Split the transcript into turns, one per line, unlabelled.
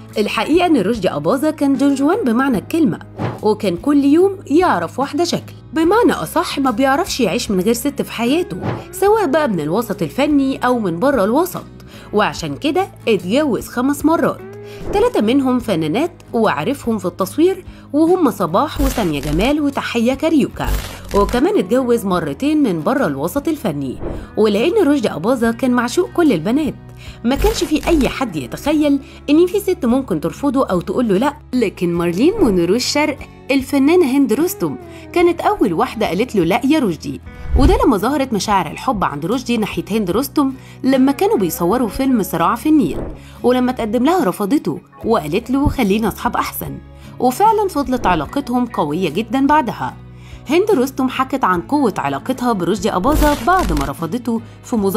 الحقيقة إن رشدي أباظة كان دون جوان بمعنى الكلمة وكان كل يوم يعرف واحدة شكل بمعنى أصح ما بيعرفش يعيش من غير ست في حياته سواء بقى من الوسط الفني أو من بره الوسط وعشان كده اتجوز خمس مرات ثلاثة منهم فنانات وعرفهم في التصوير وهم صباح وسامية جمال وتحية كاريوكا وكمان اتجوز مرتين من بره الوسط الفني ولأن رشدي أباظة كان معشوق كل البنات ما كانش في أي حد يتخيل إن في ست ممكن ترفضه أو تقول له لأ لكن مارلين منيرو الشرق الفنانة هند رستم كانت أول واحدة قالت له لأ يا رشدي وده لما ظهرت مشاعر الحب عند رشدي ناحية هند رستم لما كانوا بيصوروا فيلم صراع في النيل ولما تقدم لها رفضته وقالت له خلينا أصحاب أحسن وفعلا فضلت علاقتهم قوية جدا بعدها هند رستم حكت عن قوة علاقتها برشدي أباظة بعد ما رفضته في